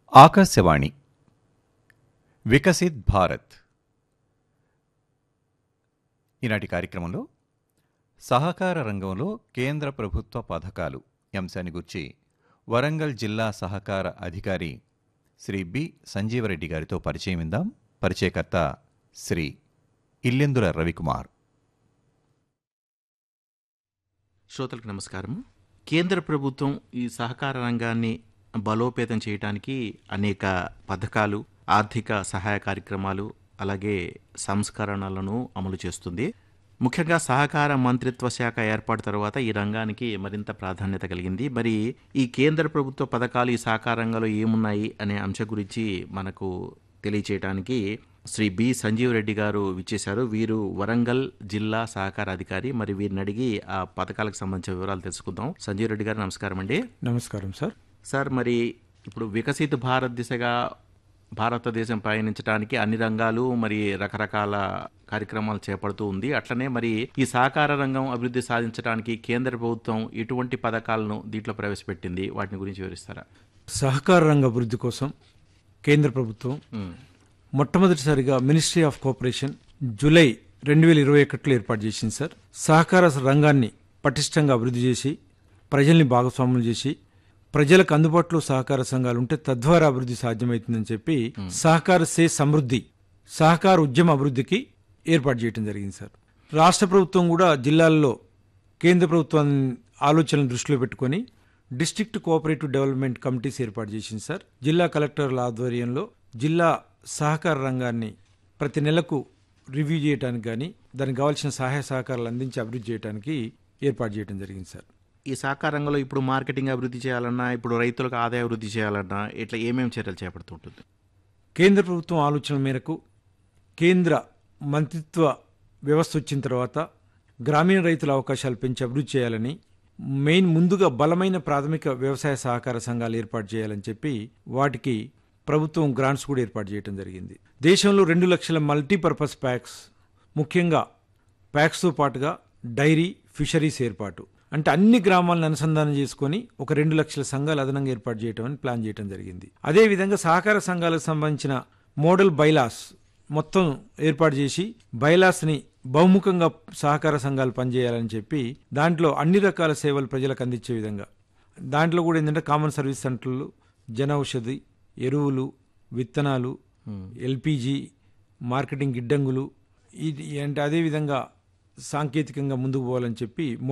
ఆకాశవాణి వికసిత్ భారత్ ఈనాటి కార్యక్రమంలో సహకార రంగంలో కేంద్ర ప్రభుత్వ పథకాలు ఈ అంశాన్ని గురించి వరంగల్ జిల్లా సహకార అధికారి శ్రీ బి సంజీవరెడ్డి గారితో పరిచయం ఇందాం పరిచయకర్త శ్రీ ఇల్లెందుల రవికుమార్ శ్రోతలకు నమస్కారం కేంద్ర ప్రభుత్వం ఈ సహకార రంగాన్ని బలోపేతం చేయడానికి అనేక పథకాలు ఆర్థిక సహాయ కార్యక్రమాలు అలాగే సంస్కరణలను అమలు చేస్తుంది ముఖ్యంగా సహకార మంత్రిత్వ శాఖ ఏర్పాటు తర్వాత ఈ రంగానికి మరింత ప్రాధాన్యత కలిగింది మరి ఈ కేంద్ర ప్రభుత్వ పథకాలు ఈ సహకార రంగంలో ఏమున్నాయి అనే అంశం గురించి మనకు తెలియచేయడానికి శ్రీ బి సంజీవ్ రెడ్డి గారు విచ్చేశారు వీరు వరంగల్ జిల్లా సహకార అధికారి మరి వీరిని అడిగి ఆ పథకాలకు సంబంధించిన వివరాలు తెలుసుకుందాం సంజీవ్ రెడ్డి గారు నమస్కారం అండి నమస్కారం సార్ సార్ మరి ఇప్పుడు వికసిత భారత్ దిశగా భారతదేశం పయనించడానికి అన్ని రంగాలు మరి రకరకాల కార్యక్రమాలు చేపడుతూ ఉంది అట్లనే మరి ఈ సహకార రంగం అభివృద్ధి సాధించడానికి కేంద్ర ప్రభుత్వం ఎటువంటి పథకాలను దీంట్లో ప్రవేశపెట్టింది వాటిని గురించి వివరిస్తారా సహకార రంగ అభివృద్ధి కోసం కేంద్ర ప్రభుత్వం ఉమ్, మొట్టమొదటిసారిగా మినిస్ట్రీ ఆఫ్ కోఆపరేషన్ జూలై రెండు వేల ఇరవై ఒకటిలో ఏర్పాటు చేసింది సార్ సహకార రంగాన్ని పటిష్టంగా అభివృద్ధి చేసి ప్రజల్ని భాగస్వాములు చేసి ప్రజలకు అందుబాటులో సహకార సంఘాలు ఉంటే తద్వారా అభివృద్ధి సాధ్యమవుతుందని చెప్పి సహకార సే సమృద్ధి సహకార ఉద్యమ అభివృద్ధికి ఏర్పాటు చేయడం జరిగింది సార్ రాష్ట్ర ప్రభుత్వం కూడా జిల్లాల్లో కేంద్ర ప్రభుత్వం ఆలోచనలు దృష్టిలో పెట్టుకొని డిస్ట్రిక్ట్ కోఆపరేటివ్ డెవలప్మెంట్ కమిటీస్ ఏర్పాటు చేసింది సార్ జిల్లా కలెక్టర్ల ఆధ్వర్యంలో జిల్లా సహకార రంగాన్ని ప్రతి నెలకు రివ్యూ చేయడానికి కానీ దానికి కావాల్సిన సహాయ సహకారాలు అందించి అభివృద్ధి చేయడానికి ఏర్పాటు చేయడం జరిగింది సార్ ఈ సహకార రంగంలో ఇప్పుడు మార్కెటింగ్ అభివృద్ధి చేయాలన్నా ఇప్పుడు రైతులకు ఆదాయ అభివృద్ధి చేయాలన్నా ఇట్లా ఏమేమి చర్యలు చేపడుతుంటుంది కేంద్ర ప్రభుత్వం ఆలోచన మేరకు కేంద్ర మంత్రిత్వ వ్యవస్థ వచ్చిన తర్వాత గ్రామీణ రైతుల అవకాశాలు పెంచి అభివృద్ధి చేయాలని మెయిన్ ముందుగా బలమైన ప్రాథమిక వ్యవసాయ సహకార సంఘాలు ఏర్పాటు చేయాలని చెప్పి వాటికి ప్రభుత్వం గ్రాంట్స్ కూడా ఏర్పాటు చేయడం జరిగింది దేశంలో రెండు లక్షల మల్టీపర్పస్ ప్యాక్స్ ముఖ్యంగా ప్యాక్స్తో పాటుగా డైరీ ఫిషరీస్ ఏర్పాటు అంటే అన్ని గ్రామాలను అనుసంధానం చేసుకొని ఒక రెండు లక్షల సంఘాలు అదనంగా ఏర్పాటు చేయడం అని ప్లాన్ చేయడం జరిగింది అదేవిధంగా సహకార సంఘాలకు సంబంధించిన మోడల్ బైలాస్ మొత్తం ఏర్పాటు చేసి బైలాస్ని బహుముఖంగా సహకార సంఘాలు పనిచేయాలని చెప్పి దాంట్లో అన్ని రకాల సేవలు ప్రజలకు అందించే విధంగా దాంట్లో కూడా ఏంటంటే కామన్ సర్వీస్ సెంటర్లు జన ఔషధి ఎరువులు విత్తనాలు ఎల్పిజి మార్కెటింగ్ గిడ్డంగులు ఇది అంటే అదేవిధంగా సాంకేతికంగా ముందుకు పోవాలని చెప్పి